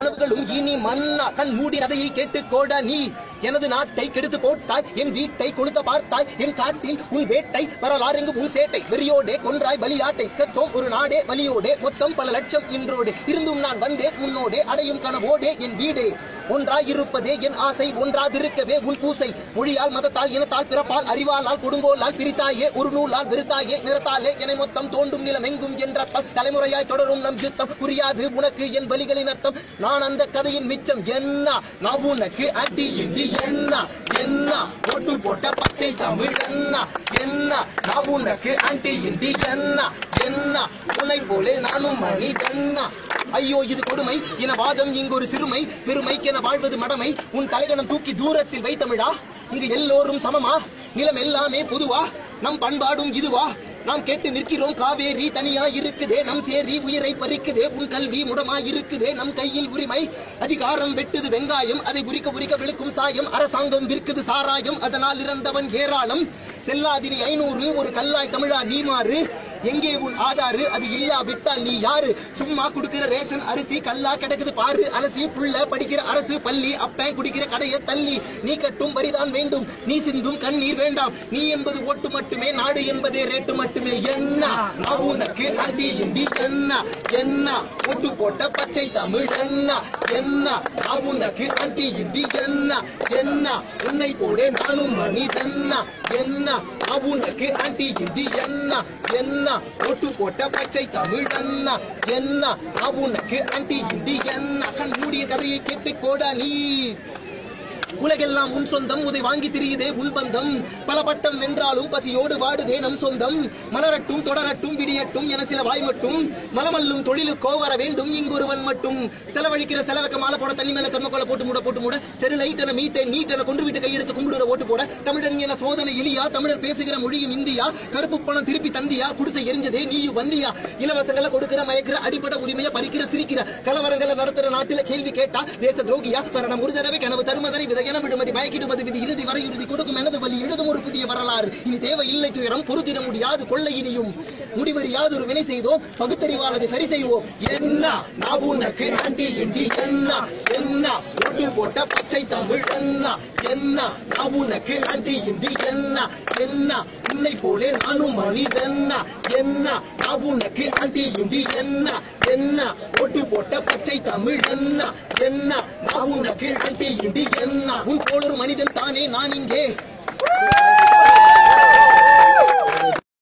கனவுகளும் இனி மன்னா கண் மூடி கதையை கேட்டு கோடா நீ எனது நாட்டை கெடுத்து போட்டாய் என் வீட்டை கொளுத்த பார்த்தாய் என் காட்டில் உன் வேட்டை வரலாறெங்கு உன் சேட்டை வெறியோடே கொன்றாய் பலியாட்டை செத்தோம் ஒரு நாடே வலியோடே மொத்தம் பல லட்சம் இன்றோடே இருந்தும் நான் வந்தேன் உன்னோடே அடையும் கனவோடே என் வீடே ஒன்றாய் இருப்பதே என் ஆசை ஒன்றாதிருக்கவே உன் பூசை மொழியால் மதத்தால் இனத்தால் பிறப்பால் அறிவாலால் கொடுங்கோலால் பிரித்தாயே ஒரு நூலால் வெறுத்தாயே நிறத்தாலே என மொத்தம் தோண்டும் நிலம் எங்கும் என்ற அர்த்தம் தலைமுறையாய் தொடரும் நம் யுத்தம் புரியாது உனக்கு என் வழிகளின் அர்த்தம் நான் அந்த கதையின் மிச்சம் என்ன நான் உனக்கு அடி இடி என்ன என்ன ஒட்டு போட்ட பச்சை தமிழ் என்ன என்ன நான் உனக்கு அடி இடி என்ன என்ன உன்னை போலே நானும் மனிதன்னா ஐயோ இது கொடுமை இனவாதம் இங்கு ஒரு சிறுமை பெருமைக்கென வாழ்வது மடமை உன் தலைகணம் தூக்கி தூரத்தில் வைத்தமிழா இங்கு எல்லோரும் சமமா நிலம் எல்லாமே பொதுவா நம் பண்பாடும் இதுவா நாம் கேட்டு நிற்கிறோம் காவேரி தனியா இருக்குதே நம் சேரி உயிரை பறிக்குதே உன் கல்வி முடமா இருக்குதே நம் கையில் உரிமை அதிகாரம் வெட்டுது வெங்காயம் அதை உரிக்க உரிக்க விழுக்கும் சாயம் அரசாங்கம் விற்குது சாராயம் அதனால் இறந்தவன் ஏராளம் செல்லாதிரி ஐநூறு ஒரு கல்லாய் தமிழா நீ மாறு எங்கே உன் ஆதாரு அது இல்லா விட்டால் நீ யாரு சும்மா குடுக்கிற ரேஷன் அரிசி கல்லா கிடக்குது பாரு அலசி புள்ள படிக்கிற அரசு பள்ளி அப்பன் குடிக்கிற கடைய தள்ளி நீ கட்டும் வரிதான் வேண்டும் நீ சிந்தும் கண்ணீர் வேண்டாம் நீ என்பது ஓட்டு மட்டுமே நாடு என்பதே ரேட்டு மட்டுமே என்ன நான் உனக்கு அடி இண்டி என்ன என்ன ஓட்டு போட்ட பச்சை தமிழ் என்ன என்ன நான் உனக்கு அடி இண்டி என்ன என்ன உன்னை போலே நானும் மனிதன்னா என்ன நான் உனக்கு அடி இண்டி என்ன என்ன ஓட்டு போட்ட பச்சை தமிழ் அண்ணா என்ன நான் உனக்கு அண்டி இண்டி என்ன கண் மூடிய கதையை கேட்டு கோடா நீ உலகெல்லாம் உன் சொந்தம் உதை வாங்கி திரியுதே உன் பந்தம் பல பட்டம் வென்றாலும் பசியோடு வாடுதே நம் சொந்தம் மலரட்டும் தொடரட்டும் விடியட்டும் என சில வாய் மட்டும் மலமல்லும் தொழிலுக்கோ வர வேண்டும் இங்கொருவன் மட்டும் செலவழிக்கிற செலவக்க மாலை போட தண்ணி மேல கர்மக்கோல போட்டு மூட போட்டு மூட ஸ்டெரிலைட் என மீத்தே நீட் என கொண்டு விட்டு கையெடுத்து கும்பிடுற ஓட்டு போட தமிழன் என சோதனை இலியா தமிழர் பேசுகிற மொழியும் இந்தியா கருப்பு பணம் திருப்பி தந்தியா குடிசை எரிஞ்சதே நீயும் வந்தியா இலவசங்களை கொடுக்கிற மயக்கிற அடிப்படை உரிமையை பறிக்கிற சிரிக்கிற கலவரங்களை நடத்துற நாட்டில கேள்வி கேட்டா தேச துரோகியா மரணம் ஒரு தடவை கனவு தருமதரை விதையன விடுமதி மயக்கிடுமதி விதி இறுதி வரையுறுதி கொடுக்கும் எனது வழி எழுதும் ஒரு புதிய வரலாறு இனி தேவை இல்லை துயரம் பொறுத்திட முடியாது கொள்ளை இனியும் முடிவறியாது ஒரு வினை செய்தோம் பகுத்தறிவாளரை சரி செய்வோம் என்ன நான் உனக்கு ஆண்டி எண்டி என்ன என்ன ஒட்டு போட்ட பச்சை தமிழ் என்ன என்ன நான் உனக்கு ஆண்டி எண்டி என்ன என்ன உன்னை போலே நானும் மனிதன்னா என்ன நான் உனக்கு ஆண்டி எண்டி என்ன என்ன ஒட்டு போட்ட பச்சை தமிழ் என்ன என்ன நான் உனக்கு ஆண்டி எண்டி என்ன உன் போலொரு மனிதன் தானே நான் இங்கே